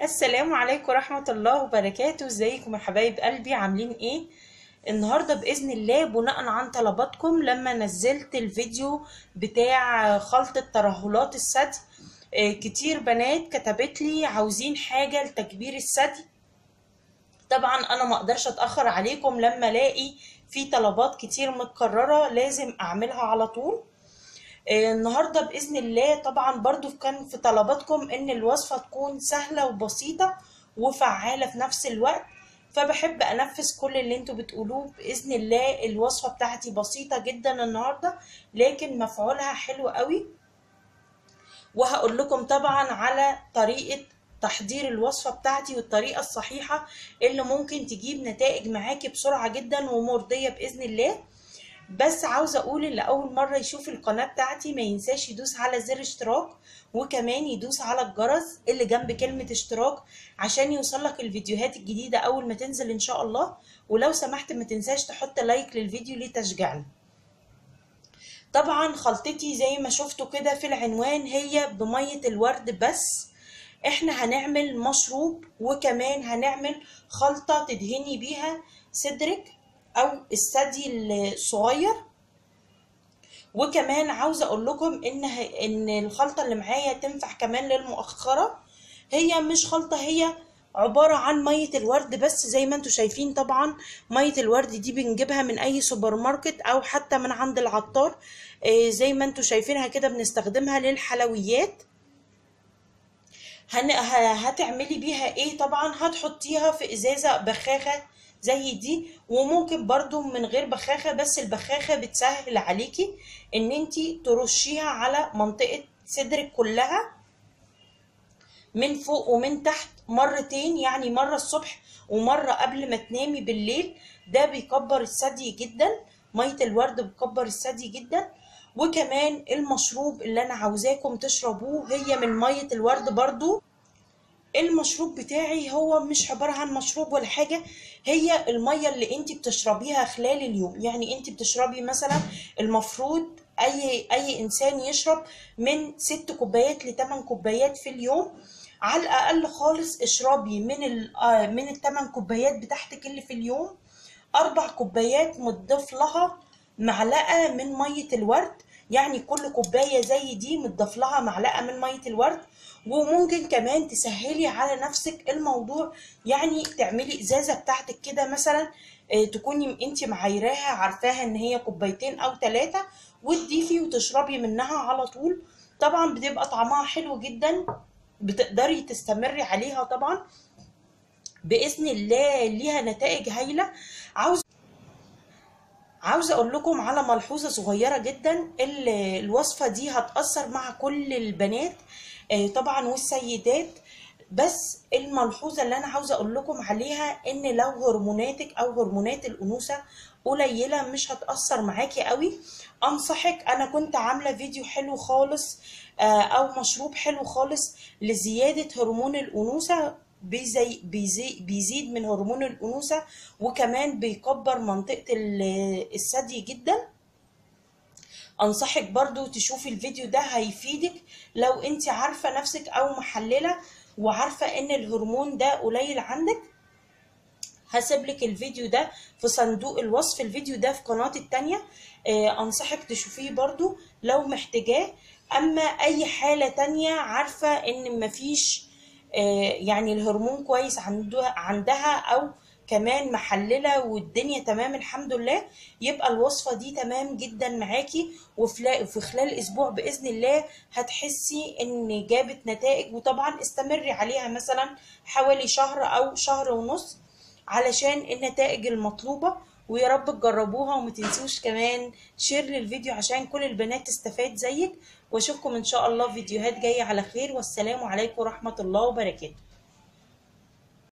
السلام عليكم ورحمة الله وبركاته ازيكم يا حبايب قلبي عاملين ايه النهاردة بإذن الله بناء عن طلباتكم لما نزلت الفيديو بتاع خلطة ترهلات الثدي آه، كتير بنات كتبت لي عاوزين حاجة لتكبير الثدي طبعا انا ما اقدرش اتاخر عليكم لما الاقي في طلبات كتير متكرره لازم اعملها على طول آه، النهارده باذن الله طبعا برضو كان في طلباتكم ان الوصفه تكون سهله وبسيطه وفعاله في نفس الوقت فبحب انفذ كل اللي انتوا بتقولوه باذن الله الوصفه بتاعتي بسيطه جدا النهارده لكن مفعولها حلو قوي وهقول لكم طبعا على طريقه تحضير الوصفه بتاعتي والطريقه الصحيحه اللي ممكن تجيب نتائج معاكي بسرعه جدا ومرضيه باذن الله بس عاوزه اقول اللي اول مره يشوف القناه بتاعتي ما ينساش يدوس على زر اشتراك وكمان يدوس على الجرس اللي جنب كلمه اشتراك عشان يوصلك الفيديوهات الجديده اول ما تنزل ان شاء الله ولو سمحت ما تنساش تحط لايك للفيديو لتشجيعني طبعا خلطتي زي ما شفتوا كده في العنوان هي بميه الورد بس احنا هنعمل مشروب وكمان هنعمل خلطه تدهني بيها صدرك او الثدي الصغير وكمان عاوزه اقول لكم ان ان الخلطه اللي معايا تنفع كمان للمؤخره هي مش خلطه هي عباره عن ميه الورد بس زي ما انتم شايفين طبعا ميه الورد دي بنجيبها من اي سوبر ماركت او حتى من عند العطار زي ما انتم شايفينها كده بنستخدمها للحلويات هن... هتعملي بيها ايه طبعا هتحطيها في ازازه بخاخه زي دي وممكن برضو من غير بخاخة بس البخاخة بتسهل عليكي ان انتي ترشيها على منطقة صدرك كلها من فوق ومن تحت مرتين يعني مرة الصبح ومرة قبل ما تنامي بالليل ده بيكبر الثدي جدا مية الورد بتكبر الثدي جدا وكمان المشروب اللي انا عاوزاكم تشربوه هي من مية الورد برضو المشروب بتاعي هو مش عبارة عن مشروب ولا حاجة هي المية اللي انت بتشربيها خلال اليوم يعني انت بتشربي مثلا المفروض اي اي انسان يشرب من ست كوبايات لتمن كوبايات في اليوم على الاقل خالص اشربي من ال من التمن كوبايات بتاعتك اللي في اليوم اربع كوبايات متضاف لها معلقة من مية الورد يعني كل كوباية زي دي متضاف لها معلقة من مية الورد وممكن كمان تسهلي على نفسك الموضوع يعني تعملي ازازة بتاعتك كده مثلا تكوني انت معايراها عارفاها ان هي كوبايتين او ثلاثة وتضيفي وتشربي منها على طول طبعا بتبقى طعمها حلو جدا بتقدري تستمري عليها طبعا باذن الله ليها نتائج هايله عاوز عاوزه اقول لكم على ملحوظه صغيره جدا الوصفه دي هتاثر مع كل البنات طبعا والسيدات بس الملحوظه اللي انا عاوزه اقول لكم عليها ان لو هرموناتك او هرمونات الانوثه قليله مش هتاثر معاكي قوي انصحك انا كنت عامله فيديو حلو خالص او مشروب حلو خالص لزياده هرمون الانوثه بيزي بيزي بيزيد من هرمون الانوثه وكمان بيكبر منطقه الثدي جدا انصحك برضو تشوفي الفيديو ده هيفيدك لو انت عارفه نفسك او محلله وعارفه ان الهرمون ده قليل عندك هسيب لك الفيديو ده في صندوق الوصف الفيديو ده في قناتي التانية آه انصحك تشوفيه برضو لو محتاجاه اما اي حالة تانية عارفة ان مفيش آه يعني الهرمون كويس عندها, عندها او كمان محلله والدنيا تمام الحمد لله يبقى الوصفه دي تمام جدا معاكي وفي خلال اسبوع باذن الله هتحسي ان جابت نتائج وطبعا استمري عليها مثلا حوالي شهر او شهر ونص علشان النتائج المطلوبه ويا رب تجربوها وما تنسوش كمان شير للفيديو عشان كل البنات تستفاد زيك واشوفكم ان شاء الله فيديوهات جايه على خير والسلام عليكم ورحمه الله وبركاته